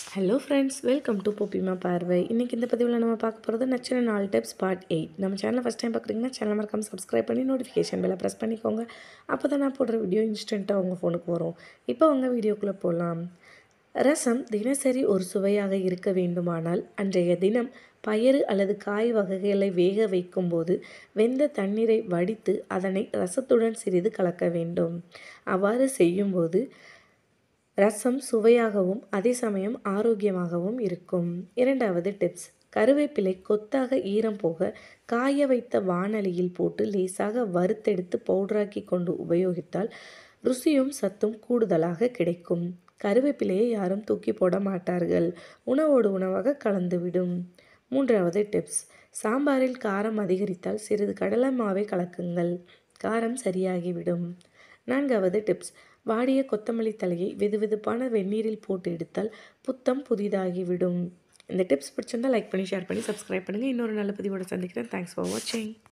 hello friends welcome to பொப்பிமா பார்வை இன்றைக்கி இந்த பதிவில் நம்ம பார்க்க போகிறது நச்சின நாலு டிப்ஸ் பார்ட் எயிட் நம்ம சேனலை ஃபஸ்ட் டைம் பார்க்குறீங்கன்னா சேனல் மறக்காம சப்ஸ்கிரைப் பண்ணி நோட்டிஃபிகேஷன் பெல்லை ப்ரெஸ் பண்ணிக்கோங்க அப்போ தான் நான் போடுற வீடியோ இன்ஸ்டண்ட்டாக உங்கள் ஃபோனுக்கு வரும் இப்போ உங்கள் வீடியோக்குள்ளே போகலாம் ரசம் தினசரி ஒரு சுவையாக இருக்க வேண்டுமானால் அன்றைய தினம் பயறு அல்லது காய் வகைகளை வேக வைக்கும்போது வெந்த தண்ணீரை வடித்து அதனை ரசத்துடன் சிறிது கலக்க வேண்டும் அவ்வாறு செய்யும்போது ரசம் சுவையாகவும் அதே சமயம் ஆரோக்கியமாகவும் இருக்கும் இரண்டாவது டிப்ஸ் கருவேப்பிலை கொத்தாக ஈரம் போக காய வைத்த வாணலியில் போட்டு லேசாக வறுத்தெடுத்து பவுடராக்கி கொண்டு உபயோகித்தால் ருசியும் சத்தும் கூடுதலாக கிடைக்கும் கருவேப்பிலையை யாரும் தூக்கி போட மாட்டார்கள் உணவோடு உணவாக கலந்துவிடும் மூன்றாவது டிப்ஸ் சாம்பாரில் காரம் அதிகரித்தால் சிறிது கடலை மாவை கலக்குங்கள் காரம் சரியாகிவிடும் நான்காவது டிப்ஸ் வாடிய கொத்தமல்லி தலையை வெதுவெதுப்பான வெந்நீரில் போட்டு எடுத்தால் புத்தம் புதிதாகிவிடும் இந்த டிப்ஸ் பிடிச்சிருந்தால் லைக் பண்ணி ஷேர் பண்ணி சப்ஸ்கிரைப் பண்ணுங்கள் இன்னொரு நல்ல பதிவோட சந்திக்கிறேன் தேங்க்ஸ் ஃபார் வாட்சிங்